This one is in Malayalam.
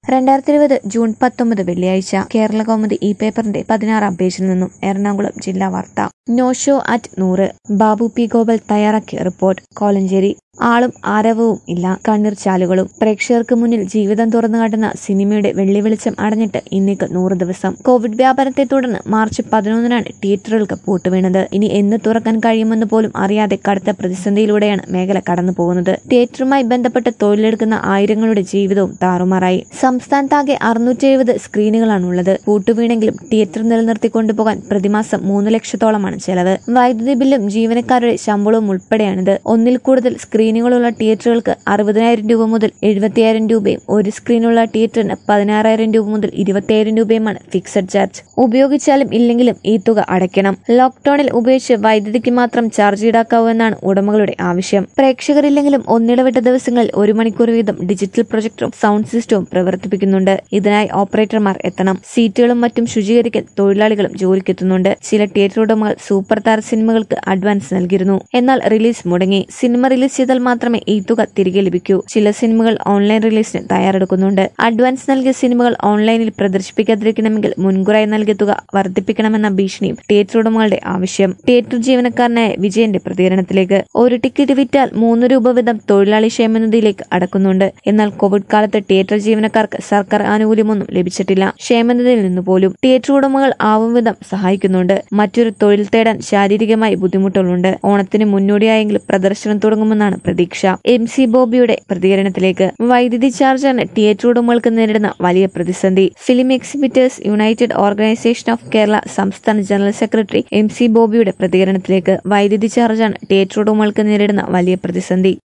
രണ്ടായിരത്തി ഇരുപത് ജൂൺ പത്തൊമ്പത് വെള്ളിയാഴ്ച കേരള കൗമുദി ഈ പേപ്പറിന്റെ പതിനാറാം പേജിൽ നിന്നും എറണാകുളം ജില്ലാ വാർത്ത നോ ഷോ അറ്റ് നൂറ് ബാബു പി ഗോപൽ തയ്യാറാക്കിയ റിപ്പോർട്ട് കോലഞ്ചേരി ആളും ആരവവും ഇല്ല കണ്ണീർ ചാലുകളും പ്രേക്ഷകർക്ക് മുന്നിൽ ജീവിതം തുറന്നു കാട്ടുന്ന സിനിമയുടെ വെള്ളി വെളിച്ചം അടഞ്ഞിട്ട് ഇന്നേക്ക് നൂറ് ദിവസം കോവിഡ് വ്യാപനത്തെ തുടർന്ന് മാർച്ച് പതിനൊന്നിനാണ് തിയേറ്ററുകൾക്ക് പൂട്ടുവീണത് ഇനി എന്ന് തുറക്കാൻ കഴിയുമെന്ന് പോലും അറിയാതെ കടുത്ത പ്രതിസന്ധിയിലൂടെയാണ് മേഖല കടന്നു പോകുന്നത് തിയേറ്ററുമായി ബന്ധപ്പെട്ട് തൊഴിലെടുക്കുന്ന ആയിരങ്ങളുടെ ജീവിതവും താറുമാറായി സംസ്ഥാനത്താകെ അറുന്നൂറ്റി എഴുപത് സ്ക്രീനുകളാണുള്ളത് പൂട്ടുവീണെങ്കിലും തിയേറ്റർ നിലനിർത്തി കൊണ്ടുപോകാൻ പ്രതിമാസം മൂന്ന് ലക്ഷത്തോളമാണ് ചെലവ് വൈദ്യുതി ബില്ലും ജീവനക്കാരുടെ ശമ്പളവും ഉൾപ്പെടെയാണിത് ഒന്നിൽ കൂടുതൽ സ്ക്രീനുകളുള്ള തിയേറ്ററുകൾക്ക് അറുപതിനായിരം രൂപ മുതൽ എഴുപത്തിയായിരം രൂപയും ഒരു സ്ക്രീനുള്ള തിയേറ്ററിന് പതിനാറായിരം രൂപ മുതൽ ഇരുപത്തിയായിരം രൂപയുമാണ് ഫിക്സഡ് ചാർജ് ഉപയോഗിച്ചാലും ഇല്ലെങ്കിലും ഈ തുക അടയ്ക്കണം ലോക്ക്ഡൌണിൽ ഉപയോഗിച്ച് വൈദ്യുതിക്ക് മാത്രം ചാർജ് ഈടാക്കാവൂ എന്നാണ് ഉടമകളുടെ ആവശ്യം പ്രേക്ഷകരില്ലെങ്കിലും ഒന്നിടവിട്ട ദിവസങ്ങളിൽ ഒരു മണിക്കൂർ വീതം ഡിജിറ്റൽ പ്രൊജക്ടറും സൗണ്ട് സിസ്റ്റവും പ്രവർത്തിപ്പിക്കുന്നുണ്ട് ഇതിനായി ഓപ്പറേറ്റർമാർ എത്തണം സീറ്റുകളും മറ്റും ശുചീകരിക്കാൻ തൊഴിലാളികളും ജോലിക്കെത്തുന്നുണ്ട് ചില തിയേറ്റർ ഉടമകൾ സൂപ്പർ താര സിനിമകൾക്ക് അഡ്വാൻസ് നൽകിയിരുന്നു എന്നാൽ റിലീസ് മുടങ്ങി സിനിമ റിലീസ് ചെയ്താൽ മാത്രമേ ഈ തുക തിരികെ ലഭിക്കൂ ചില സിനിമകൾ ഓൺലൈൻ റിലീസിന് തയ്യാറെടുക്കുന്നുണ്ട് അഡ്വാൻസ് നൽകിയ സിനിമകൾ ഓൺലൈനിൽ പ്രദർശിപ്പിക്കാതിരിക്കണമെങ്കിൽ മുൻകൂറായി നൽകിയ തുക വർദ്ധിപ്പിക്കണമെന്ന ഭീഷണിയും തിയേറ്റർ ഉടമകളുടെ ആവശ്യം തിയേറ്റർ ജീവനക്കാരനായ വിജയന്റെ പ്രതികരണത്തിലേക്ക് ഒരു ടിക്കറ്റ് വിറ്റാൽ മൂന്ന് രൂപ വീതം തൊഴിലാളി ക്ഷേമനിധിയിലേക്ക് അടക്കുന്നുണ്ട് എന്നാൽ കോവിഡ് കാലത്ത് തിയേറ്റർ ജീവനക്കാർക്ക് സർക്കാർ ആനുകൂല്യമൊന്നും ലഭിച്ചിട്ടില്ല ക്ഷേമനിധിയിൽ നിന്ന് പോലും തിയേറ്റർ ഉടമകൾ ആവും വിധം സഹായിക്കുന്നുണ്ട് മറ്റൊരു തൊഴിൽ തേടാൻ ശാരീരികമായി ബുദ്ധിമുട്ടുകളുണ്ട് ഓണത്തിന് മുന്നോടിയായെങ്കിലും പ്രദർശനം തുടങ്ങുമെന്നാണ് പ്രതീക്ഷ എം സി ബോബിയുടെ പ്രതികരണത്തിലേക്ക് വൈദ്യുതി ചാർജാണ് തിയേറ്റർ ഉടമകൾക്ക് നേരിടുന്ന വലിയ പ്രതിസന്ധി film exhibitors united organisation of Kerala സംസ്ഥാന ജനറൽ സെക്രട്ടറി എം സി ബോബിയുടെ പ്രതികരണത്തിലേക്ക് വൈദ്യുതി ചാർജാണ് തിയേറ്റർ ഉടമകൾക്ക് നേരിടുന്ന വലിയ പ്രതിസന്ധി